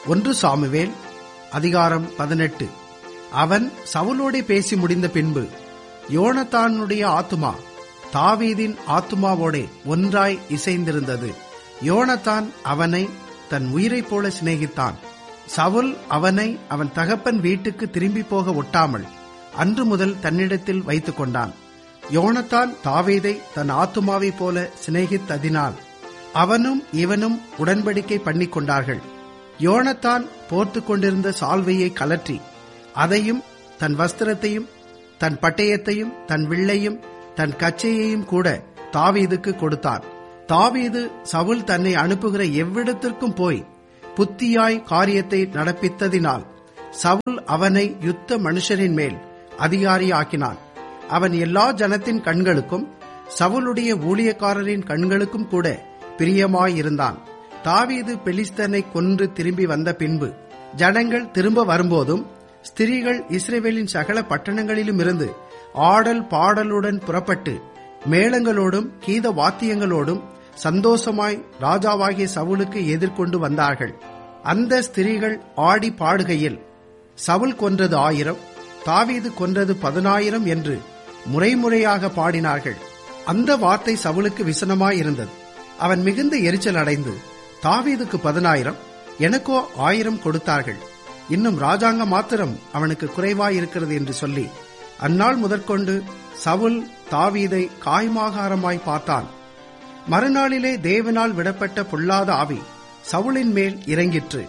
ஒன்று சாமுவேல் அதிகாரம் பதினெட்டு அவன் சவுலோடே பேசி முடிந்த பின்பு யோனத்தானுடைய ஆத்துமா தாவீதின் ஆத்துமாவோடே ஒன்றாய் இசைந்திருந்தது யோனத்தான் அவனை தன் உயிரைப் போல சிநேகித்தான் சவுல் அவனை அவன் தகப்பன் வீட்டுக்கு திரும்பி போக ஒட்டாமல் அன்று முதல் தன்னிடத்தில் வைத்துக் கொண்டான் யோனத்தான் தாவீதை தன் ஆத்துமாவைப் போல சிநேகித்ததினால் அவனும் இவனும் உடன்படிக்கை பண்ணிக் கொண்டார்கள் யோனத்தான் போர்த்து கொண்டிருந்த சால்வையை கலற்றி அதையும் தன் வஸ்திரத்தையும் தன் பட்டயத்தையும் தன் வில்லையும் தன் கச்சையையும் கூட தாவீதுக்கு கொடுத்தான் தாவீது சவுல் தன்னை அனுப்புகிற எவ்விடத்திற்கும் போய் புத்தியாய் காரியத்தை நடப்பித்ததினால் சவுல் அவனை யுத்த மனுஷரின் மேல் அதிகாரியாக்கினான் அவன் எல்லா ஜனத்தின் கண்களுக்கும் சவுலுடைய ஊழியக்காரரின் கண்களுக்கும் கூட பிரியமாயிருந்தான் தாவீது பெலிஸ்தனை கொன்று திரும்பி வந்த பின்பு ஜனங்கள் திரும்ப வரும்போதும் ஸ்திரீகள் இஸ்ரேவேலின் சகல பட்டணங்களிலும் இருந்து ஆடல் பாடலுடன் புறப்பட்டு மேளங்களோடும் கீத வாத்தியங்களோடும் சந்தோஷமாய் ராஜாவாகிய சவுலுக்கு எதிர்கொண்டு வந்தார்கள் அந்த ஸ்திரீகள் ஆடி பாடுகையில் சவுல் கொன்றது ஆயிரம் தாவீது கொன்றது பதினாயிரம் என்று முறைமுறையாக பாடினார்கள் அந்த வார்த்தை சவுலுக்கு விசனமாயிருந்தது அவன் மிகுந்த எரிச்சல் அடைந்து தாவீதுக்கு பதினாயிரம் எனக்கோ ஆயிரம் கொடுத்தார்கள் இன்னும் ராஜாங்க மாத்திரம் அவனுக்கு குறைவாயிருக்கிறது என்று சொல்லி அந்நாள் முதற்கொண்டு சவுல் தாவீதை காய்மாகாரமாய் பார்த்தான் மறுநாளிலே தேவனால் விடப்பட்ட பொல்லாத ஆவி சவுளின் மேல் இறங்கிற்று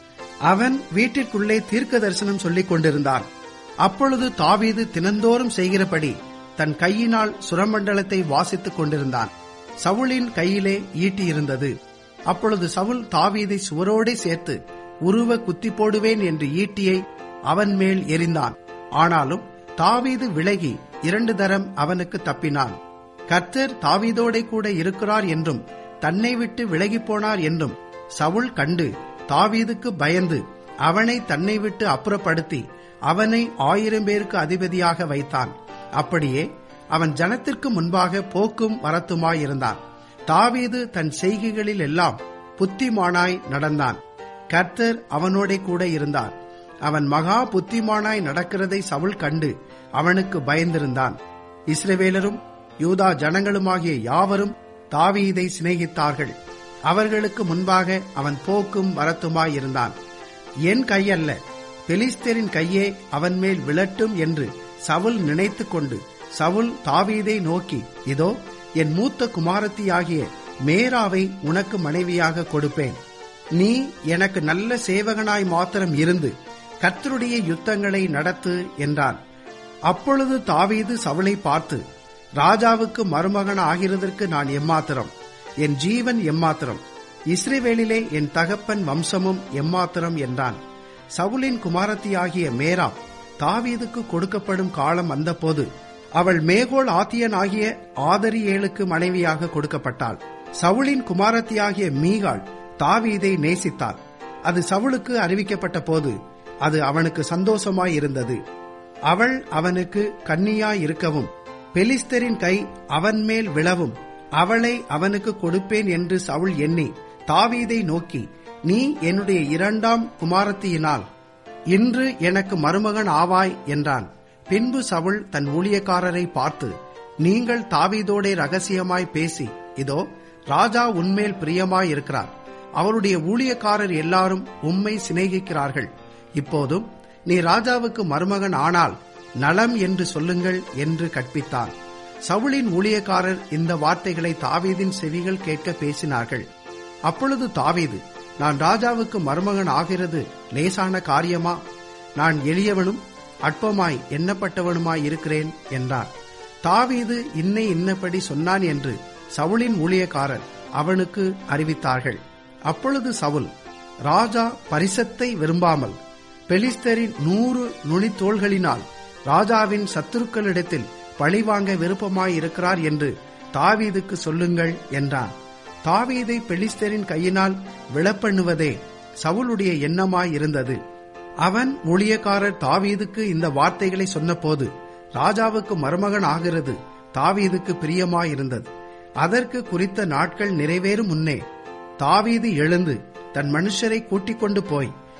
அவன் வீட்டிற்குள்ளே தீர்க்க தரிசனம் சொல்லிக் கொண்டிருந்தான் அப்பொழுது தாவீது தினந்தோறும் செய்கிறபடி தன் கையினால் சுரமண்டலத்தை வாசித்துக் கொண்டிருந்தான் சவுளின் கையிலே ஈட்டி இருந்தது அப்பொழுது சவுல் தாவீதை சுவரோடே சேர்த்து உருவ குத்தி போடுவேன் என்று ஈட்டியை அவன் மேல் எரிந்தான் ஆனாலும் தாவீது விலகி இரண்டு தரம் அவனுக்கு தப்பினான் கர்த்தர் தாவீதோடே கூட இருக்கிறார் என்றும் தன்னை விட்டு விலகி போனார் என்றும் சவுல் கண்டு தாவீதுக்கு பயந்து அவனை தன்னை விட்டு அப்புறப்படுத்தி அவனை ஆயிரம் பேருக்கு அதிபதியாக வைத்தான் அப்படியே அவன் ஜனத்திற்கு முன்பாக போக்கும் வரத்துமாயிருந்தான் தாவீது தன் செய்கைகளில் எல்லாம் புத்திமானாய் நடந்தான் கர்த்தர் அவனோட கூட இருந்தார் அவன் மகா புத்திமானாய் நடக்கிறதை சவுல் கண்டு அவனுக்கு பயந்திருந்தான் இஸ்ரவேலரும் யூதா ஜனங்களுமாகிய யாவரும் தாவீதை சிநேகித்தார்கள் அவர்களுக்கு முன்பாக அவன் போக்கும் வரத்துமாயிருந்தான் என் கையல்ல பெலிஸ்தரின் கையே அவன் மேல் விழட்டும் என்று சவுல் நினைத்து கொண்டு சவுல் தாவீதை நோக்கி இதோ என் மூத்த குமாரத்தியாகிய மேராவை உனக்கு மனைவியாக கொடுப்பேன் நீ எனக்கு நல்ல சேவகனாய் மாத்திரம் இருந்து கர்த்தருடைய யுத்தங்களை நடத்து என்றான் அப்பொழுது தாவீது சவுளை பார்த்து ராஜாவுக்கு மருமகன் ஆகிறதற்கு நான் எம்மாத்திரம் என் ஜீவன் எம்மாத்திரம் இஸ்ரேவேலிலே என் தகப்பன் வம்சமும் எம்மாத்திரம் என்றான் சவுலின் குமாரத்தியாகிய மேரா தாவீதுக்கு கொடுக்கப்படும் காலம் வந்தபோது அவள் மேகோள் ஆத்தியன் ஆகிய ஆதரியேலுக்கு மனைவியாக கொடுக்கப்பட்டாள் சவுளின் குமாரத்தியாகிய மீகாள் தாவீதை நேசித்தாள் அது சவுளுக்கு அறிவிக்கப்பட்ட போது அது அவனுக்கு சந்தோஷமாய் இருந்தது அவள் அவனுக்கு கன்னியாய் இருக்கவும் பெலிஸ்தரின் கை அவன் மேல் விழவும் அவளை அவனுக்கு கொடுப்பேன் என்று சவுள் எண்ணி தாவீதை நோக்கி நீ என்னுடைய இரண்டாம் குமாரத்தியினால் இன்று எனக்கு மருமகன் ஆவாய் என்றான் பின்பு சவுள் தன் ஊழியக்காரரை பார்த்து நீங்கள் தாவீதோடே ரகசியமாய் பேசி இதோ ராஜா உன்மேல் பிரியமாய் இருக்கிறார் அவருடைய ஊழியக்காரர் எல்லாரும் உம்மை சிநேகிக்கிறார்கள் இப்போதும் நீ ராஜாவுக்கு மருமகன் ஆனால் நலம் என்று சொல்லுங்கள் என்று கற்பித்தான் சவுளின் ஊழியக்காரர் இந்த வார்த்தைகளை தாவீதின் செவிகள் கேட்க பேசினார்கள் அப்பொழுது தாவீது நான் ராஜாவுக்கு மருமகன் ஆகிறது லேசான காரியமா நான் எளியவனும் அற்பமாய் எண்ணப்பட்டவனுமாய் இருக்கிறேன் என்றார் தாவீது இன்னை இன்னபடி சொன்னான் என்று சவுளின் ஊழியக்காரர் அவனுக்கு அறிவித்தார்கள் அப்பொழுது சவுல் ராஜா பரிசத்தை விரும்பாமல் பெலிஸ்தரின் நூறு நுனித்தோள்களினால் ராஜாவின் சத்துருக்களிடத்தில் பழிவாங்க விருப்பமாயிருக்கிறார் என்று தாவீதுக்கு சொல்லுங்கள் என்றான் தாவீதை பெலிஸ்தரின் கையினால் விழப்பண்ணுவதே சவுளுடைய எண்ணமாயிருந்தது அவன் ஊழியக்காரர் தாவீதுக்கு இந்த வார்த்தைகளை சொன்னபோது ராஜாவுக்கு மருமகன் ஆகிறது தாவீதுக்கு பிரியமாயிருந்தது அதற்கு குறித்த நாட்கள் நிறைவேறும் முன்னே தாவீது எழுந்து தன் மனுஷரை கூட்டிக் கொண்டு போய்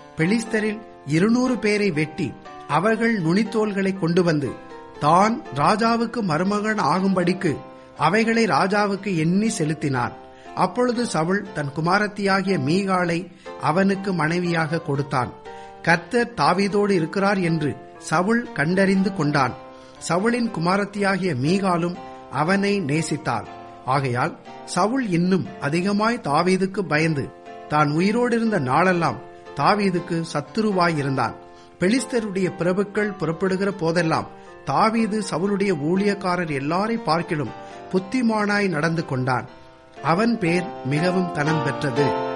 பெலிஸ்தரில் இருநூறு பேரை வெட்டி அவர்கள் நுனித்தோள்களை கொண்டு வந்து தான் ராஜாவுக்கு மருமகன் ஆகும்படிக்கு அவைகளை ராஜாவுக்கு எண்ணி செலுத்தினான் அப்பொழுது சவுல் தன் குமாரத்தியாகிய மீகாலை அவனுக்கு மனைவியாக கொடுத்தான் கர்த்தர் தாவீதோடு இருக்கிறார் என்று சவுல் கண்டறிந்து கொண்டான் சவுலின் குமாரத்தியாகிய மீகாலும் அவனை நேசித்தாள் ஆகையால் சவுல் இன்னும் அதிகமாய் தாவீதுக்கு பயந்து தான் உயிரோடு இருந்த நாளெல்லாம் தாவீதுக்கு சத்துருவாயிருந்தான் பெலிஸ்தருடைய பிரபுக்கள் புறப்படுகிற போதெல்லாம் தாவீது சவுலுடைய ஊழியக்காரர் எல்லாரை பார்க்கிலும் புத்திமானாய் நடந்து கொண்டான் அவன் பேர் மிகவும் கனம் பெற்றது